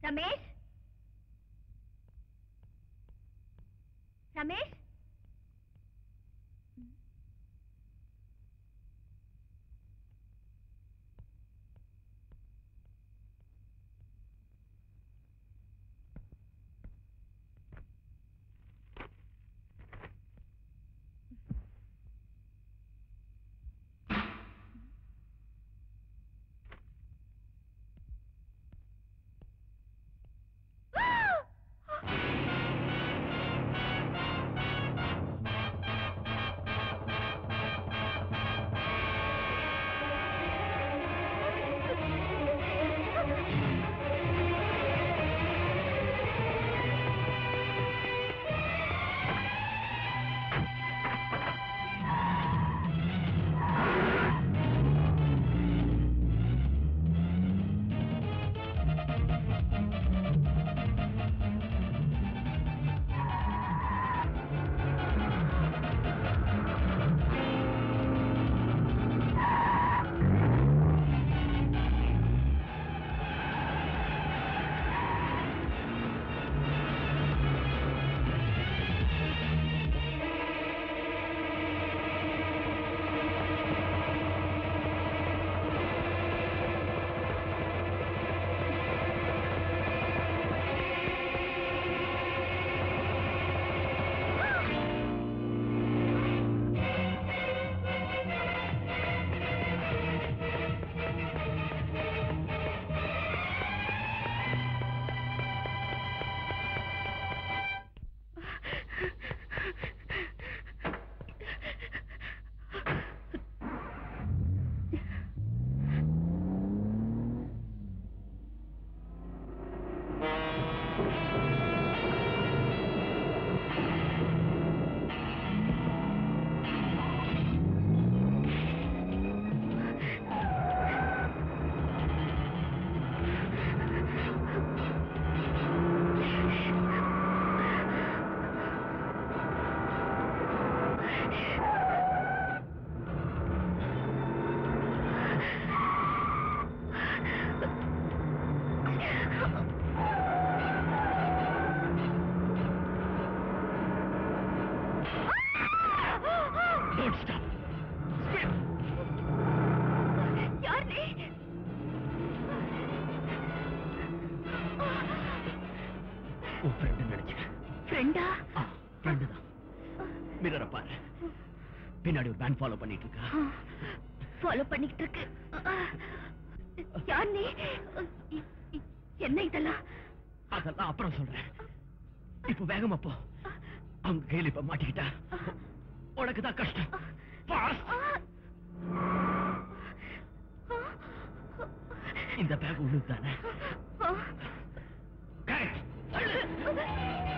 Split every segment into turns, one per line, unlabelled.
Ramesh Ramesh
Don't stop. Speed.
யார் நீ
உன் ஃப்ரெண்டு நினைச்சேன்
ஃப்ரெண்டா
ஆ ஃப்ரெண்டு தான் மிரரை பாரு பின்னாடி ஒரு பேன் ஃபாலோ பண்ணிட்டு இருக்கா
ஃபாலோ பண்ணிக்கிட்டு இருக்கு யார் நீ என்ன இதெல்லாம்
அதெல்லாம் அப்புறம் சொல்றேன் இப்ப வேகமா போ அவங்க கையில இப்ப மாட்டிக்கிட்டா உனக்கு தான் கஷ்டம் Fast. இந்த பேக் உள்ளது தானே Correct. தள்ளு.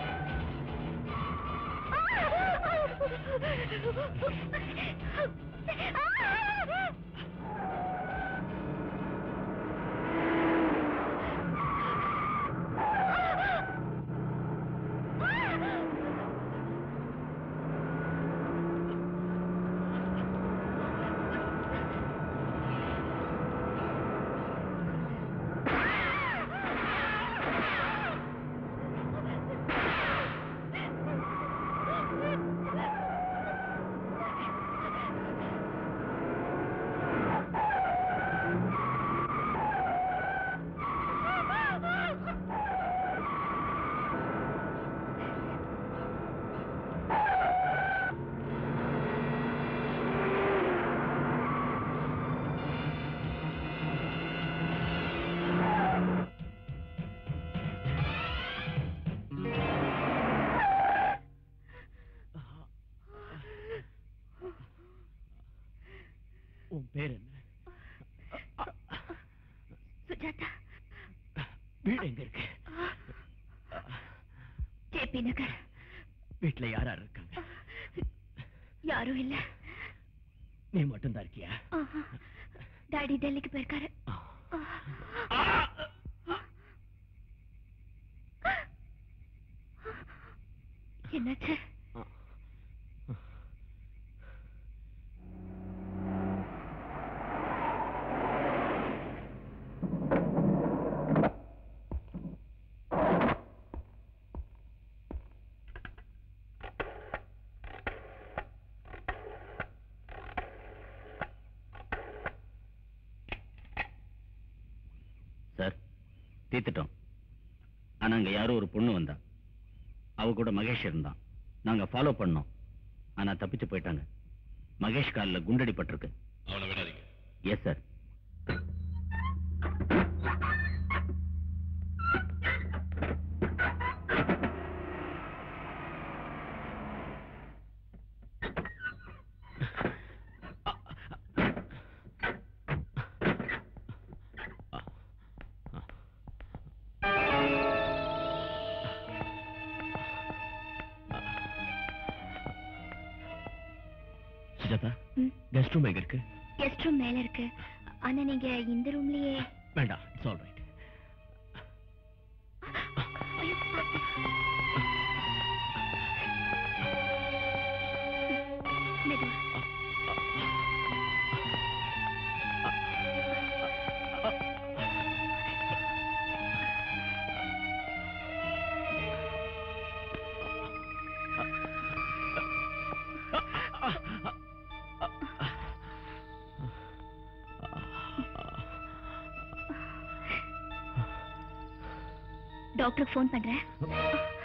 உன் பேர் என்ன
சுஜாதா
வீடு எங்க இருக்கு
ஜேபி நகர்
வீட்டுல யார் யார் இருக்காங்க
யாரும் இல்ல
நீ மட்டும் தான் இருக்கியா
ஆஹா. டாடி டெல்லிக்கு போயிருக்காரு என்னாச்சு
தீர்த்துட்டோம் ஆனா அங்க யாரோ ஒரு பொண்ணு வந்தா அவ கூட மகேஷ் இருந்தான் நாங்க ஃபாலோ பண்ணோம் ஆனா தப்பிச்சு போயிட்டாங்க மகேஷ் காலில் குண்டடி பட்டிருக்கு
அவனை விடாதீங்க
எஸ் சார்
சுஜாதா
ம்
கெஸ்ட் ரூம் எங்க இருக்கு
கெஸ்ட் ரூம் மேல இருக்கு ஆனா நீங்க இந்த ரூம்லயே
வேண்டாம் இட்ஸ் ஆல் ரைட்
ஐயோ, மெதுவா டாக்டருக்கு ஃபோன் பண்றேன்